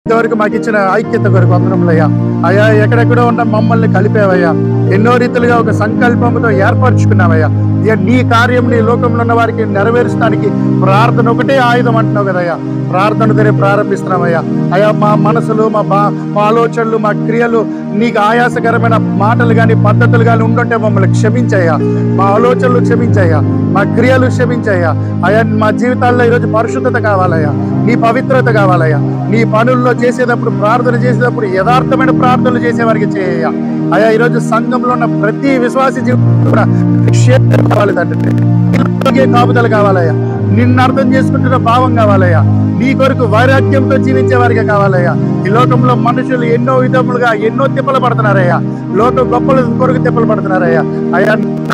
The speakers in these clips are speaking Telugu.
ఇంతవరకు మాకు ఇచ్చిన ఐక్యత కొరకు వందనములయ్యా అయ్యా ఎక్కడెక్కడో ఉన్న మమ్మల్ని కలిపేవయ్యా ఎన్నో రీతులుగా ఒక సంకల్పంతో ఏర్పరచుకున్నావయ్యా ఇక నీ కార్యం నీ లోకంలో ఉన్న వారికి నెరవేర్చడానికి ప్రార్థన ఒకటే ఆయుధం అంటున్నావు కదయ్యా ప్రార్థనతోనే ప్రారంభిస్తున్నామయ్యా అయ్యా మా మనసులు మా బా మా ఆలోచనలు మా క్రియలు నీకు ఆయాసకరమైన మాటలు కానీ పద్ధతులు కానీ ఉండుంటే మమ్మల్ని క్షమించయ్యా మా ఆలోచనలు క్షమించయ్యా మా క్రియలు క్షమించయ్యా అయ్యా మా జీవితాల్లో ఈరోజు పరిశుద్ధత కావాలయ్యా నీ పవిత్రత కావాలయ్యా నీ పనుల్లో చేసేటప్పుడు ప్రార్థన చేసేటప్పుడు యథార్థమైన ప్రార్థనలు చేసే వారికి చేయ అయ్యా ఈరోజు సంఘంలో ఉన్న ప్రతి విశ్వాసి జీవితం కూడా క్షేమం కావాలి తండ్రి నీకే కాపుదల కావాలయ్యా నిన్ను అర్థం చేసుకుంటున్న భావం కావాలయ్యా నీ కొరకు వైరాగ్యంతో జీవించే వారికి కావాలయ్యా ఈ లోకంలో మనుషులు ఎన్నో విధములుగా ఎన్నో తిప్పలు పడుతున్నారయ్యా లోక గొప్పల కొరకు తిప్పలు పడుతున్నారయ్యా అయ్యా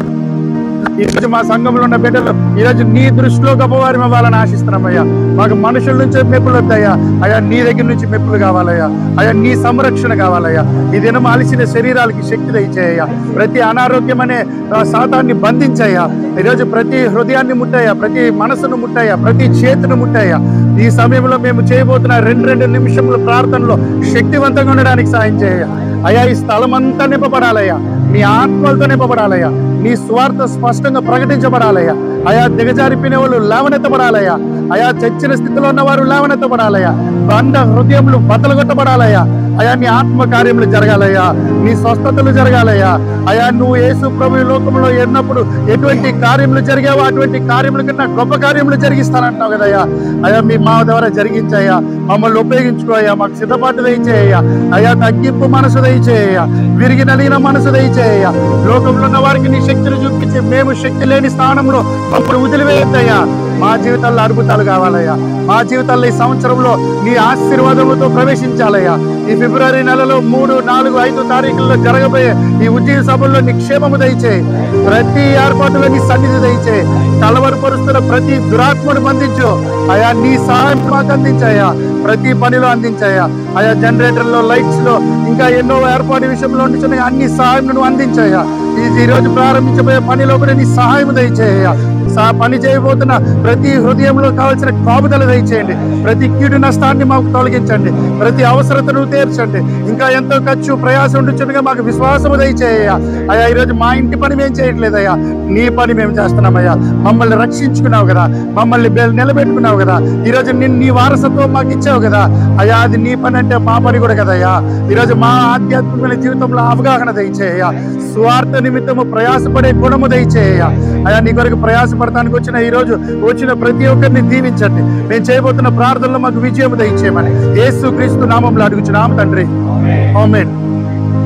ఈ రోజు మా సంఘంలో ఉన్న బిడ్డలు ఈ రోజు నీ దృష్టిలో గొప్పవారి అవ్వాలని ఆశిస్తున్నామయ్యా మాకు మనుషుల నుంచి మెప్పులు వద్దాయా అయ్యా నీ దగ్గర నుంచి మెప్పులు కావాలయ్యా అయ్యా నీ సంరక్షణ కావాలయ్యా ఈ దినం అలిసిన శరీరాలకి శక్తి దయచేయ్యా ప్రతి అనారోగ్యం అనే ఆ, శాతాన్ని బంధించయ్యా ఈరోజు ప్రతి హృదయాన్ని ముట్టయ్యా ప్రతి మనసును ముట్టయ్యా ప్రతి చేతిని ముట్టయ్యా ఈ సమయంలో మేము చేయబోతున్న రెండు రెండు నిమిషముల ప్రార్థనలో శక్తివంతంగా ఉండడానికి సాయం చేయ అయ్యా ఈ స్థలం అంతా నింపబడాలయ్యా నీ ఆత్మలతో నింపబడాలయ్యా నీ స్వార్థ స్పష్టంగా ప్రకటించబడాలయ్యా అయా దిగజారిపోయిన వాళ్ళు లేవనెత్తబడాలయ్యా అయా చచ్చిన స్థితిలో ఉన్న వారు లేవనెత్తబడాలయ్యా బండ హృదయములు బతలగొట్టబడాలయ్యా అయా నీ ఆత్మ కార్యములు జరగాలయ్యా నీ స్వస్థతలు జరగాలయ్యా అయా నువ్వు యేసు ప్రభు ఈ లోకంలో ఎన్నప్పుడు ఎటువంటి కార్యములు జరిగావో అటువంటి కార్యముల కన్నా గొప్ప కార్యములు జరిగిస్తానంటున్నావు కదయ్యా అయా మీ మా ద్వారా జరిగించయ్యా మమ్మల్ని ఉపయోగించుకోయ్యా మాకు సిద్ధపాటు దయచేయ్యా అయా తగ్గింపు మనసు దయచేయ్యా విరిగి నలిగిన మనసు దయచేయ్యా లోకంలో ఉన్న వారికి నీ శక్తిని చూపించి మేము శక్తి లేని స్థానంలో మమ్మల్ని వదిలివేయద్దయ్యా మా జీవితాల్లో అద్భుతాలు కావాలయ్యా మా జీవితాల్లో ఈ సంవత్సరంలో నీ ఆశీర్వాదములతో ప్రవేశించాలయ్యా ఈ ఫిబ్రవరి నెలలో మూడు నాలుగు ఐదు తారీఖుల్లో జరగబోయే ఈ ఉద్యోగ సభల్లో నీ క్షేమము దయచేయి ప్రతి ఏర్పాటులో నీ సన్నిధి దయచేయి కలవరపరుస్తున్న ప్రతి దురాత్మను బంధించు అయా నీ సహాయం మాకు అందించాయా ప్రతి పనిలో అందించాయా ఆయా జనరేటర్లో లైట్స్ లో ఇంకా ఎన్నో ఏర్పాటు విషయంలో ఉంటున్న అన్ని సహాయం నువ్వు అందించాయా ఈ ఈ రోజు ప్రారంభించబోయే పనిలో కూడా నీ సహాయం దయచేయ సా పని చేయబోతున్న ప్రతి హృదయంలో కావాల్సిన కాపుదల దయచేయండి ప్రతి కీడు నష్టాన్ని మాకు తొలగించండి ప్రతి అవసరతను తీర్చండి ఇంకా ఎంతో ఖర్చు ప్రయాసం ఉండుచుండగా మాకు విశ్వాసము దయచేయ అయ్యా ఈరోజు మా ఇంటి పని మేము చేయట్లేదయ్యా నీ పని మేము చేస్తున్నామయ్యా మమ్మల్ని రక్షించుకున్నావు కదా మమ్మల్ని బె- నిలబెట్టుకున్నావు కదా ఈరోజు నిన్ను నీ వారసత్వం మాకు ఇచ్చావు కదా అయ్యా అది నీ పని అంటే మా పని కూడా కదయ్యా ఈరోజు మా ఆధ్యాత్మికమైన జీవితంలో అవగాహన దయచేయ స్వార్థ నిమిత్తము ప్రయాసపడే గుణము దయచేయ అయ్యా నీ కొరకు ప్రయాసపడటానికి వచ్చిన ఈ రోజు వచ్చిన ప్రతి ఒక్కరిని దీవించండి మేము చేయబోతున్న ప్రార్థనలో మాకు విజయం దయచేయమని యేసు క్రీస్తు నామంలో అడుగుచున్నాము తండ్రి ఆమేన్